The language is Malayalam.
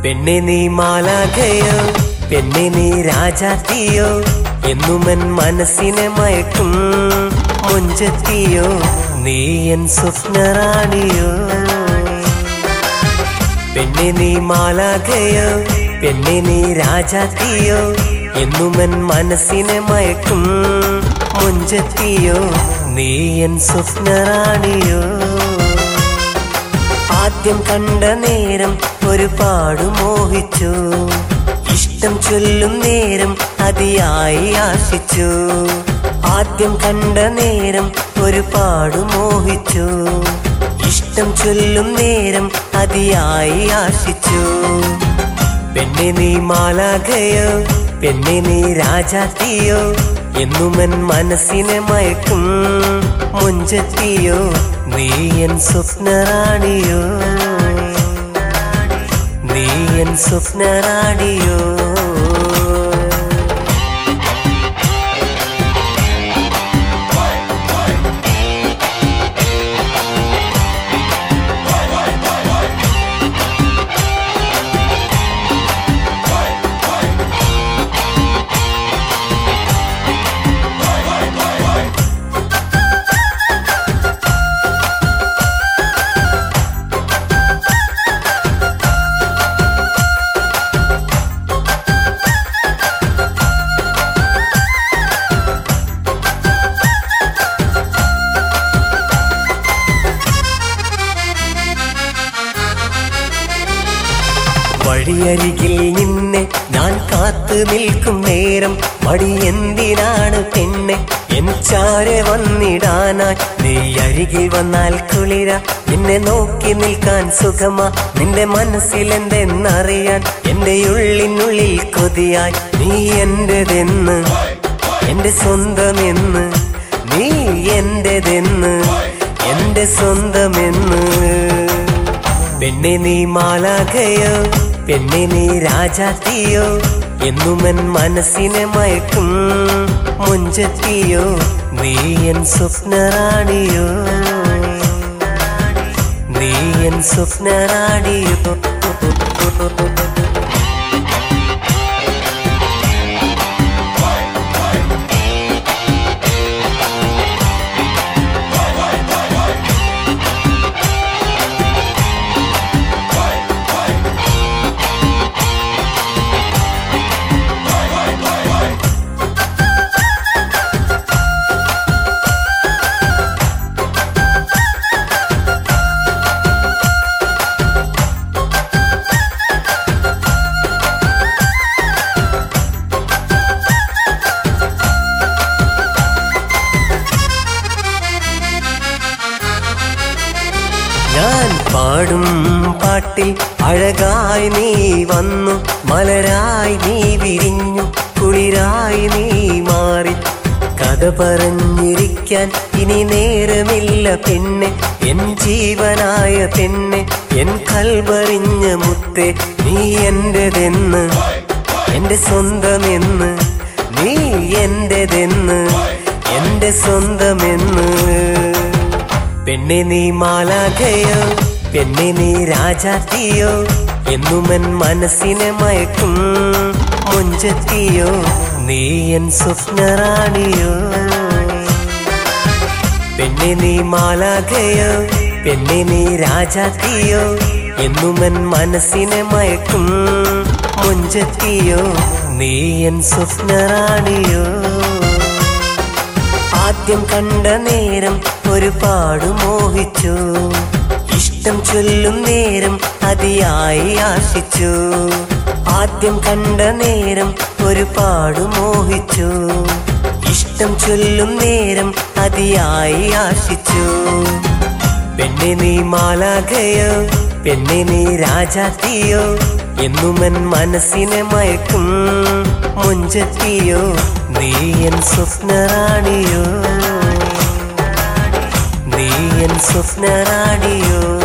പെണ്ണെ നീ മാലാഖയോ പെണ്ണെ നീ രാജാത്തിയോ എന്നുമൻ മനസ്സിനെ മയക്കും മുഞ്ചത്തിയോ നീ എൻ സ്വപ്നറാണിയോ പെണ്ണെ നീ മാലാഖയോ പെണ്ണെ നീ രാജാത്തിയോ എന്നുമൻ മനസ്സിനെ മയക്കും മുഞ്ചത്തിയോ നീ എൻ സ്വപ്നറാണിയോ ആദ്യം കണ്ട നേരം ഒരുപാട് മോഹിച്ചു ഇഷ്ടം ചൊല്ലും നേരം അതിയായി ആശിച്ചു ആദ്യം കണ്ട നേരം ഒരുപാട് മോഹിച്ചു ഇഷ്ടം ചൊല്ലും നേരം അതിയായി ആശിച്ചു പെണ്ണെ നീ മാലാഖയോ പെണ്ണെ നീ രാജാത്തിയോ എന്നുമൻ മനസ്സിനെ മയക്കും മുഞ്ചത്തിയോ നീ എൻ സ്വപ്നറാണിയോ നീ എൻ സ്വപ്നറാണിയോ വഴിയരികിൽ നിന്നെ ഞാൻ കാത്തു നിൽക്കും നേരം മടി എന്തിനാണ് പെണ്ണെ എൻ ചാരെ വന്നിടാനായി നീ അരികിൽ വന്നാൽ കുളിര നിന്നെ നോക്കി നിൽക്കാൻ സുഖമാ നിന്റെ മനസ്സിൽ എന്തെന്നറിയാൻ എന്റെ ഉള്ളിനുള്ളിൽ കൊതിയായി നീ എന്റെതെന്ന് എന്റെ സ്വന്തമെന്ന് നീ എന്റെതെന്ന് എന്റെ സ്വന്തമെന്ന് പെണ്ണെ നീ മാലാഖയോ പെണ്ണെ നീ രാജാത്തിയോ എന്നുമൻ മനസ്സിനെ മയക്കും മുഞ്ചത്തിയോ നീ എൻ സ്വപ്നറാണിയോ നീ എൻ സ്വപ്നറാണിയോ ഞാൻ പാടും പാട്ടിൽ അഴകായി നീ വന്നു മലരായി നീ വിരിഞ്ഞു കുളിരായി നീ മാറി കഥ പറഞ്ഞിരിക്കാൻ ഇനി നേരമില്ല പെണ്ണെ എൻ ജീവനായ പെണ്ണെ എൻ കൽവറിഞ്ഞ മുത്തെ നീ എന്റെതെന്ന് എന്റെ സ്വന്തമെന്ന് നീ എന്റെതെന്ന് എന്റെ സ്വന്തമെന്ന് പെണ്ണെ നീ മാലാഖയോ പെണ്ണെ നീ രാജാത്തിയോ എന്നുമൻ മനസ്സിനെ മയക്കും മുഞ്ചത്തിയോ നീ എൻ സ്വപ്നറാണിയോ പെണ്ണെ നീ മാലാഖയോ പെണ്ണെ നീ രാജാത്തിയോ എന്നുമൻ മനസ്സിനെ മയക്കും മുഞ്ചത്തിയോ നീ എൻ സ്വപ്നറാണിയോ ആദ്യം കണ്ട നേരം ഒരുപാട് മോഹിച്ചു ഇഷ്ടം ചൊല്ലും നേരം അതിയായി ആശിച്ചു ആദ്യം കണ്ട നേരം ഒരുപാട് മോഹിച്ചു ഇഷ്ടം ചൊല്ലും നേരം അതിയായി ആശിച്ചു പെണ്ണെ നീ മാലാഖയോ പെണ്ണെ നീ രാജാത്തിയോ എന്നുമൻ മനസ്സിനെ മയക്കും മുഞ്ചത്തിയോ നീ എൻ സ്വപ്നറാണിയോ നീ എൻ സ്വപ്നറാണിയോ